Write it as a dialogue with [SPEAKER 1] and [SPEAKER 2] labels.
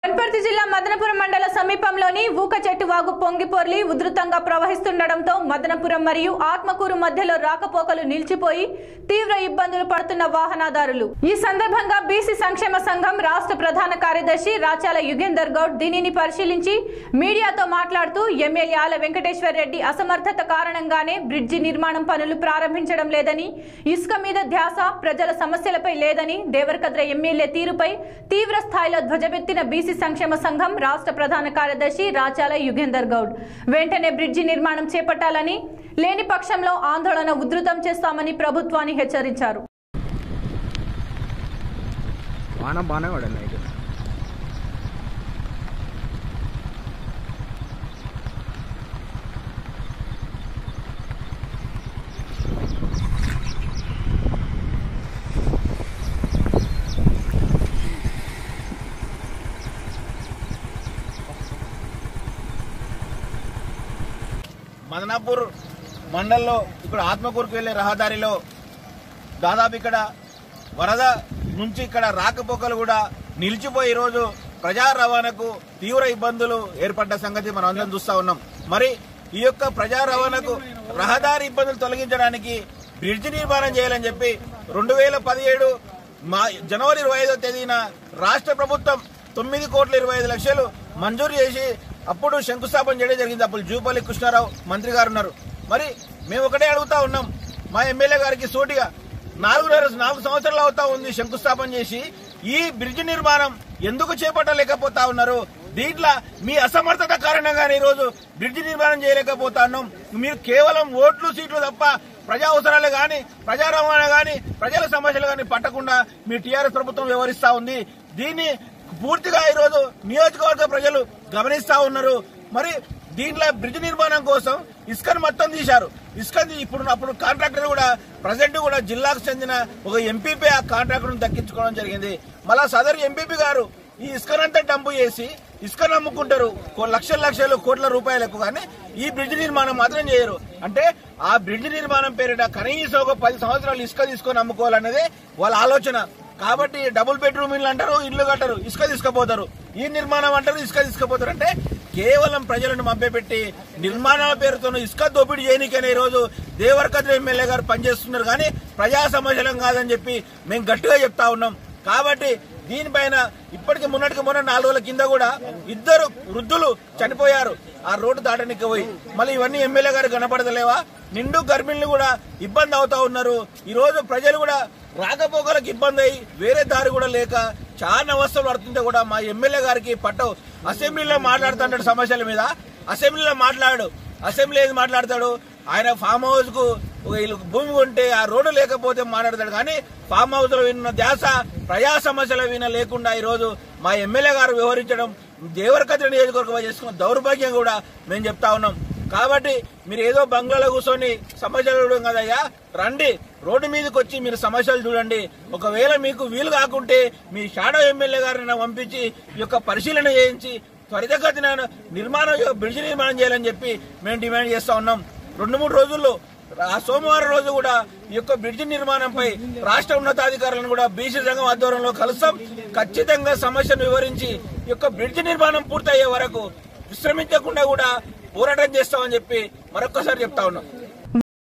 [SPEAKER 1] వనపర్తి జిల్లా మదనపురం మండల సమీపంలోని ఊక చెట్టు వాగు పొంగిపొర్లి ఉధృతంగా ప్రవహిస్తుండటంతో మదనపురం మరియు ఆత్మకూరు మధ్యలో రాకపోకలు నిలిచిపోయి తీవ్ర ఇబ్బందులు పడుతున్న వాహనదారులు ఈ సందర్భంగా బీసీ సంక్షేమ సంఘం రాష్ట్ర ప్రధాన కార్యదర్శి రాచాల యుగేందర్ గౌడ్ దీనిని పరిశీలించి మీడియాతో మాట్లాడుతూ ఎమ్మెల్యే ఆల వెంకటేశ్వర్ రెడ్డి అసమర్థత కారణంగానే బ్రిడ్జి నిర్మాణం పనులు ప్రారంభించడం లేదని ఇసుక మీద ధ్యాస ప్రజల సమస్యలపై లేదని దేవరకద్ర ఎమ్మెల్యే తీరుపై తీవ్ర స్థాయిలో ధ్వజమెత్తిన బీసీ సంక్షేమ సంఘం రాష్ట్ర ప్రధాన కార్యదర్శి రాచాల యుగేందర్ గౌడ్ వెంటనే బ్రిడ్జి నిర్మాణం చేపట్టాలని లేని పక్షంలో ఆందోళన ఉధృతం చేస్తామని ప్రభుత్వాన్ని హెచ్చరించారు
[SPEAKER 2] వాన బాగానే పడింది నైట్
[SPEAKER 3] మదనాపూర్ మండల్లో ఇక్కడ ఆత్మకూరుకు వెళ్లే రహదారిలో దాదాపు ఇక్కడ వరద నుంచి ఇక్కడ రాకపోకలు కూడా నిలిచిపోయి ఈరోజు ప్రజా రవాణాకు తీవ్ర ఇబ్బందులు ఏర్పడ్డ సంగతి మనం అందరం చూస్తా ఉన్నాం మరి ఈ యొక్క ప్రజా రవాణాకు రహదారి ఇబ్బందులు తొలగించడానికి బ్రిడ్జి నిర్మాణం చేయాలని చెప్పి రెండు వేల పదిహేడు మా జనవరి ఇరవై ఐదో తేదీన రాష్ట్ర ప్రభుత్వం తొమ్మిది కోట్ల ఇరవై ఐదు లక్షలు మంజూరు చేసి అప్పుడు శంకుస్థాపన చేయడం జరిగింది అప్పుడు జూపల్లి కృష్ణారావు మంత్రి గారు ఉన్నారు మరి మేము ఒకటే అడుగుతా ఉన్నాం మా ఎమ్మెల్యే గారికి సూటిగా నాలుగున్నర నాలుగు సంవత్సరాలు అవుతా ఉంది శంకుస్థాపన చేసి ఈ బ్రిడ్జి నిర్మాణం ఎందుకు చేపట్టలేకపోతా ఉన్నారు దీంట్లో మీ అసమర్థత కారణంగానే ఈరోజు బ్రిడ్జి నిర్మాణం చేయలేకపోతా ఉన్నాం మీరు కేవలం ఓట్లు సీట్లు తప్ప ప్రజా అవసరాలు గాని ప్రజా రవాణా గాని ప్రజల సమస్యలు గాని పట్టకుండా మీ టీఆర్ఎస్ ప్రభుత్వం వ్యవహరిస్తా ఉంది దీన్ని పూర్తిగా ఈరోజు నియోజకవర్గ ప్రజలు గమనిస్తా ఉన్నారు మరి దీంట్లో బ్రిడ్జ్ నిర్మాణం కోసం ఇసుకను మొత్తం తీశారు ఇసుకని ఇప్పుడు అప్పుడు కాంట్రాక్టర్ కూడా ప్రజెంట్ కూడా జిల్లాకు చెందిన ఒక ఎంపీపీ ఆ కాంట్రాక్టర్ దక్కించుకోవడం జరిగింది మళ్ళా సదరు ఎంపీపీ గారు ఈ ఇసుకనంతా డంపు చేసి ఇసుకను అమ్ముకుంటారు కో- లక్షల లక్షలు కోట్ల రూపాయలకు కానీ ఈ బ్రిడ్జ్ నిర్మాణం మాత్రం చేయరు అంటే ఆ బ్రిడ్జ్ నిర్మాణం పేరిట కనీసం ఒక పది సంవత్సరాలు ఇసుక తీసుకొని అమ్ముకోవాలనేది వాళ్ళ ఆలోచన కాబట్టి డబుల్ బెడ్రూమ్ ఇల్లు అంటారు ఇల్లు కట్టరు ఇసుక తీసుకుపోతారు ఈ నిర్మాణం అంటారు ఇసుక తీసుకుపోతారు అంటే కేవలం ప్రజలను మభ్యపెట్టి నిర్మాణాల పేరుతో ఇసుక దోపిడీ చేయనికనే ఈ రోజు దేవరకద్ర ఎమ్మెల్యే గారు పనిచేస్తున్నారు కానీ ప్రజా సమస్యలం కాదని చెప్పి మేము గట్టిగా చెప్తా ఉన్నాం కాబట్టి దీనిపైన ఇప్పటికి మొన్నటికి మొన్న నాలుగు రోజుల కింద కూడా ఇద్దరు వృద్ధులు చనిపోయారు ఆ రోడ్డు దాటనికి పోయి మళ్ళీ ఇవన్నీ ఎమ్మెల్యే గారు కనపడతలేవా నిండు గర్భిణులు కూడా ఇబ్బంది అవుతా ఉన్నారు ఈ రోజు ప్రజలు కూడా రాకపోకలకు ఇబ్బంది అయ్యి వేరే దారి కూడా లేక చాలా అవస్థలు పడుతుంటే కూడా మా ఎమ్మెల్యే గారికి పట్టవు అసెంబ్లీలో మాట్లాడుతుంటాడు సమస్యల మీద అసెంబ్లీలో మాట్లాడు అసెంబ్లీ ఏది మాట్లాడతాడు ఆయన ఫామ్ హౌస్ కు ఒక ఇల్లు భూమి ఉంటే ఆ రోడ్డు లేకపోతే మాట్లాడతాడు కానీ ఫామ్ హౌస్ లో విన్న ధ్యాస ప్రజా సమస్యల విన లేకుండా ఈ రోజు మా ఎమ్మెల్యే గారు వ్యవహరించడం దేవరకద్ర నియోజకవర్గం చేసుకున్న దౌర్భాగ్యం కూడా మేము చెప్తా ఉన్నాం కాబట్టి మీరు ఏదో బంగ్లాలో కూర్చొని సమస్యలు చూడడం కదయ్యా రండి రోడ్డు మీదకి వచ్చి మీరు సమస్యలు చూడండి ఒకవేళ మీకు వీలు కాకుంటే మీ షాడో ఎమ్మెల్యే గారిని పంపించి ఈ యొక్క పరిశీలన చేయించి త్వరితగతిన నిర్మాణం బ్రిడ్జ్ నిర్మాణం చేయాలని చెప్పి మేము డిమాండ్ చేస్తా ఉన్నాం రెండు మూడు రోజుల్లో ఆ సోమవారం రోజు కూడా ఈ యొక్క బ్రిడ్జి నిర్మాణంపై రాష్ట్ర ఉన్నతాధికారులను కూడా బీసీ సంఘం ఆధ్వర్యంలో కలుస్తాం ఖచ్చితంగా సమస్యను వివరించి ఈ యొక్క బ్రిడ్జి నిర్మాణం పూర్తయ్యే వరకు విశ్రమించకుండా కూడా పోరాటం చేస్తామని చెప్పి మరొక్కసారి చెప్తా ఉన్నాం